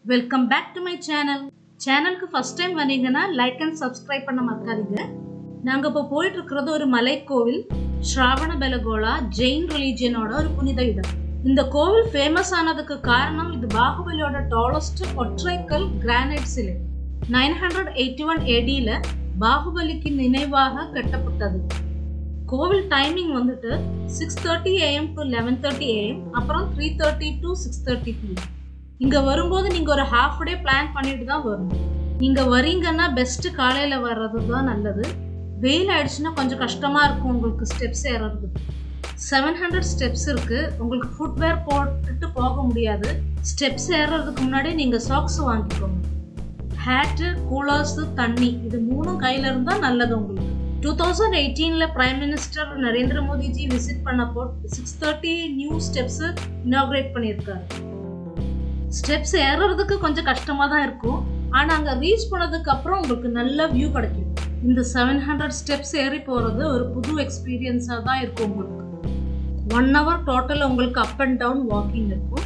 welcome back to my channel சேனலுக்கு first time வந்தீங்கன்னா like and subscribe பண்ண மறக்காதீங்க நாங்கள் இப்போ போயிட்டு இருக்கிறது ஒரு மலைக்கோவில் ஸ்ராவண பெலகோலா ஜெயின் ரிலீஜியனோட ஒரு புனித இடம் இந்த கோவில் ஃபேமஸ் ஆனதுக்கு காரணம் இது பாகுபலியோட டாலஸ்ட் ஒற்றைக்கல் கிரானைட் சிலை நைன் ஹண்ட்ரட் எயிட்டி ஒன் ஏடியில் பாகுபலிக்கு நினைவாக கட்டப்பட்டது கோவில் டைமிங் வந்துட்டு six thirty AM to eleven thirty AM அப்புறம் three thirty to six thirty PM இங்கே வரும்போது நீங்கள் ஒரு ஹாஃப் டே பிளான் பண்ணிட்டு தான் வரணும் நீங்கள் வரீங்கன்னா பெஸ்ட்டு காலையில் வர்றது தான் நல்லது வெயில் ஆயிடுச்சுன்னா கொஞ்சம் கஷ்டமாக இருக்கும் உங்களுக்கு ஸ்டெப்ஸ் ஏறுறது செவன் ஹண்ட்ரட் ஸ்டெப்ஸ் இருக்குது உங்களுக்கு ஃபுட்வேர் போட்டுட்டு போக முடியாது ஸ்டெப்ஸ் ஏறுறதுக்கு முன்னாடி நீங்கள் சாக்ஸ் வாங்கிக்கோங்க ஹேட்டு கூலர்ஸு தண்ணி இது மூணும் கையில் இருந்தால் நல்லது உங்களுக்கு டூ தௌசண்ட் எயிட்டீனில் prime minister Narendra Modiji visit பண்ணப்போ six thirty new steps inaugurate பண்ணியிருக்காரு ஸ்டெப்ஸ் ஏறுறதுக்கு கொஞ்சம் கஷ்டமாக தான் இருக்கும் ஆனால் அங்கே ரீச் பண்ணதுக்கு அப்புறம் உங்களுக்கு நல்ல வியூ கிடைக்கும் இந்த செவன் ஹண்ட்ரட் ஸ்டெப்ஸ் ஏறி போகிறது ஒரு புது எக்ஸ்பீரியன்ஸாக தான் இருக்கும் உங்களுக்கு ஒன் ஹவர் டோட்டல் உங்களுக்கு அப் அண்ட் டவுன் வாக்கிங் இருக்கும்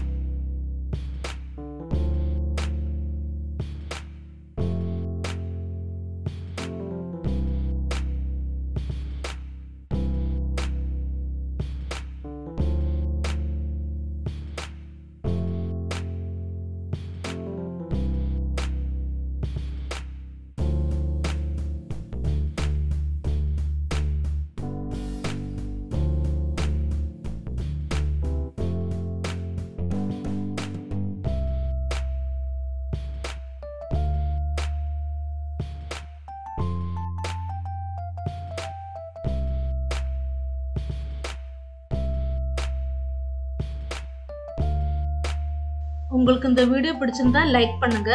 உங்களுக்கு இந்த வீடியோ பிடிச்சிருந்தா லைக் பண்ணுங்க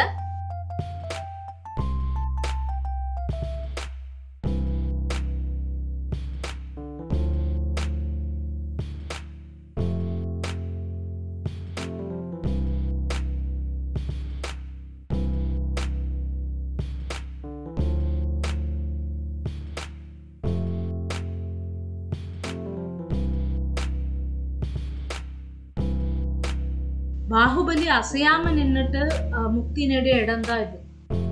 பாகுபலி அசையாம நின்னுட்டு அஹ், முக்தி நேடிய இடம் தான் இது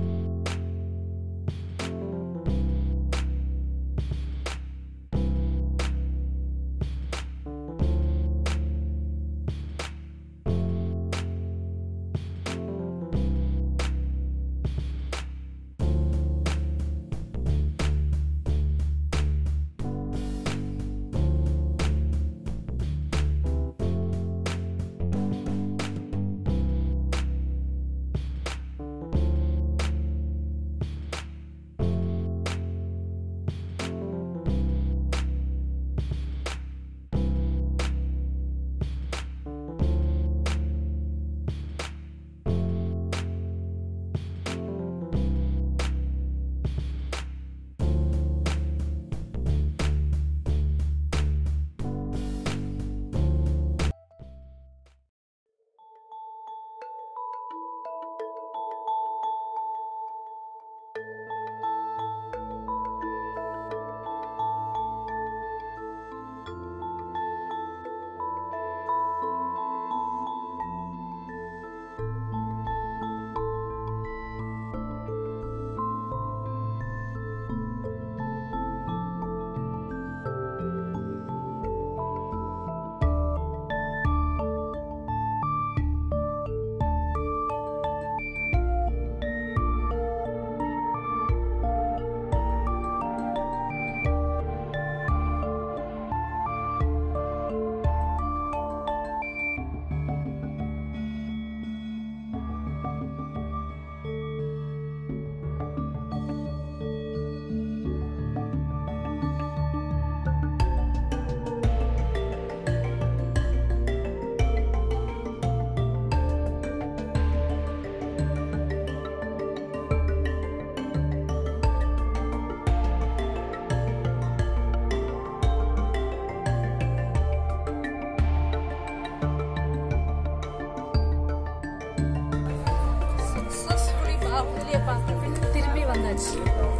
சக்ஸஸ்ஃபுல்லி பாகுபலியை பார்த்துட்டு திரும்பி வந்தாச்சு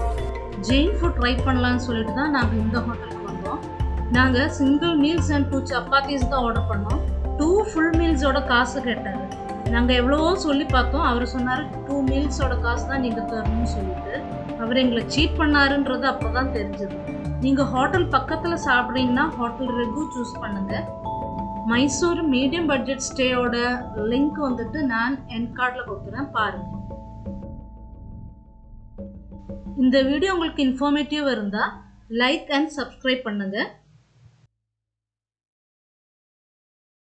ஜெயின் ஃபுட் ட்ரை பண்ணலாம்னு சொல்லிட்டு தான் நாங்கள் இந்த ஹோட்டலுக்கு வந்தோம் நாங்கள் single meals and two chapatis தான் ஆர்டர் பண்ணோம் டூ ஃபுல் மீல்ஸோட காசு கேட்டாரு நாங்கள் எவ்வளவோ சொல்லி பார்த்தோம் அவர் சொன்னார் டூ மீல்ஸோட காசு தான் நீங்கள் தரணும்னு சொல்லிட்டு அவர் எங்களை சீட் பண்ணாருன்றது அப்போ தான் தெரிஞ்சது நீங்கள் ஹோட்டல் பக்கத்தில் சாப்பிட்றீங்கன்னா ஹோட்டல் ரெகு சூஸ் பண்ணுங்கள் மைசூர் மீடியம் பட்ஜெட் ஸ்டேயோட லிங்க் வந்துட்டு நான் என் கார்டில் கொடுக்குறேன் பாருங்கள் இந்த வீடியோ உங்களுக்கு இன்ஃபார்மேட்டிவ் இருந்தால் லைக் அண்ட் சப்ஸ்கிரைப் பண்ணுங்கள்